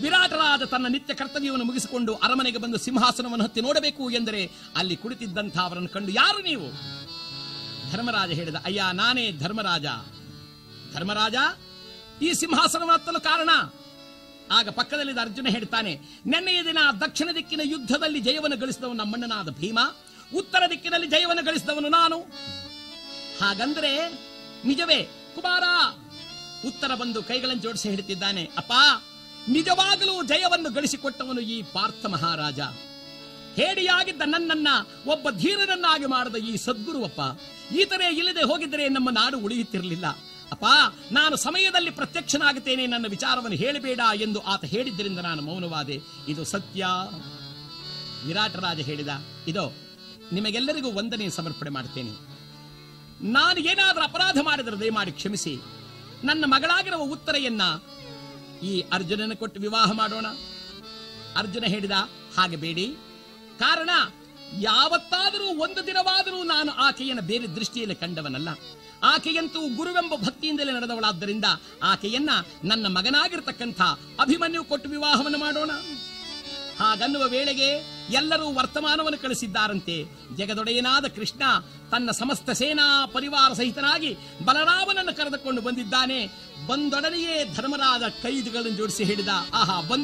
ವಿರಾಟರಾದ ತನ್ನ ನಿತ್ಯ ಕರ್ತವ್ಯವನ್ನು ಮುಗಿಸಿಕೊಂಡು ಅರಮನೆಗೆ ಬಂದು ಸಿಂಹಾಸನವನ್ನು ಹತ್ತಿ ನೋಡಬೇಕು ಎಂದರೆ ಅಲ್ಲಿ ಕುಳಿತಿದ್ದಂಥ ಅವರನ್ನು ಕಂಡು ಯಾರು ನೀವು ಧರ್ಮರಾಜ ಹೇಳಿದ ಅಯ್ಯ ನಾನೇ ಧರ್ಮರಾಜ ಧರ್ಮರಾಜ ಈ ಸಿಂಹಾಸನವನ್ನು ಹತ್ತಲು ಕಾರಣ ಆಗ ಪಕ್ಕದಲ್ಲಿದ್ದ ಅರ್ಜುನ ಹೇಳ್ತಾನೆ ನೆನ್ನೆಯ ದಿನ ದಕ್ಷಿಣ ದಿಕ್ಕಿನ ಯುದ್ಧದಲ್ಲಿ ಜಯವನ್ನು ಗಳಿಸಿದವನು ನಮ್ಮಣ್ಣನಾದ ಭೀಮ ಉತ್ತರ ದಿಕ್ಕಿನಲ್ಲಿ ಜಯವನ್ನು ಗಳಿಸಿದವನು ನಾನು ಹಾಗಂದ್ರೆ ನಿಜವೇ ಕುಮಾರ ಉತ್ತರ ಬಂದು ಕೈಗಳನ್ನು ಜೋಡಿಸಿ ಹೇಳ್ತಿದ್ದಾನೆ ಅಪ್ಪ ನಿಜವಾಗಲೂ ಜಯವನ್ನು ಗಳಿಸಿಕೊಟ್ಟವನು ಈ ಪಾರ್ಥ ಮಹಾರಾಜ ಹೇಡಿಯಾಗಿದ್ದ ನನ್ನನ್ನ ಒಬ್ಬ ಧೀರನನ್ನಾಗಿ ಮಾಡಿದ ಈ ಸದ್ಗುರುವಪ್ಪ ಈತನೇ ಇಲ್ಲದೆ ಹೋಗಿದ್ದರೆ ನಮ್ಮ ನಾಡು ಉಳಿಯುತ್ತಿರಲಿಲ್ಲ ಅಪ್ಪ ನಾನು ಸಮಯದಲ್ಲಿ ಪ್ರತ್ಯಕ್ಷನಾಗುತ್ತೇನೆ ನನ್ನ ವಿಚಾರವನ್ನು ಹೇಳಬೇಡ ಎಂದು ಆತ ಹೇಳಿದ್ದರಿಂದ ನಾನು ಮೌನವಾದೆ ಇದು ಸತ್ಯ ವಿರಾಟರಾಜ ಹೇಳಿದ ಇದೋ ನಿಮಗೆಲ್ಲರಿಗೂ ವಂದನೆ ಸಮರ್ಪಣೆ ಮಾಡ್ತೇನೆ ನಾನು ಏನಾದರೂ ಅಪರಾಧ ಮಾಡಿದರೆ ದಯಮಾಡಿ ಕ್ಷಮಿಸಿ ನನ್ನ ಮಗಳಾಗಿರುವ ಉತ್ತರೆಯನ್ನ ಈ ಅರ್ಜುನನ ಕೊಟ್ಟು ವಿವಾಹ ಮಾಡೋಣ ಅರ್ಜುನ ಹೇಳಿದ ಹಾಗೆ ಬೇಡಿ ಕಾರಣ ಯಾವತ್ತಾದರೂ ಒಂದು ದಿನವಾದರೂ ನಾನು ಆಕೆಯನ್ನು ಬೇರೆ ದೃಷ್ಟಿಯಲ್ಲಿ ಕಂಡವನಲ್ಲ ಆಕೆಯಂತೂ ಗುರುವೆಂಬ ಭಕ್ತಿಯಿಂದಲೇ ನಡೆದವಳಾದ್ದರಿಂದ ಆಕೆಯನ್ನ ನನ್ನ ಮಗನಾಗಿರ್ತಕ್ಕಂಥ ಅಭಿಮನ್ಯು ಕೊಟ್ಟು ವಿವಾಹವನ್ನು ಮಾಡೋಣ ಹಾಗನ್ನುವ ವೇಳೆಗೆ ಎಲ್ಲರೂ ವರ್ತಮಾನವನ್ನು ಕಳಿಸಿದ್ದಾರಂತೆ ಜಗದೊಡೆಯನಾದ ಕೃಷ್ಣ ತನ್ನ ಸಮಸ್ತ ಸೇನಾ ಪರಿವಾರ ಸಹಿತನಾಗಿ ಬಲರಾಮನನ್ನು ಕರೆದುಕೊಂಡು ಬಂದಿದ್ದಾನೆ ಬಂದೊಡನೆಯೇ ಧರ್ಮರಾದ ಕೈದುಗಳನ್ನು ಜೋಡಿಸಿ ಹೇಳಿದ ಆಹಾ ಬಂದ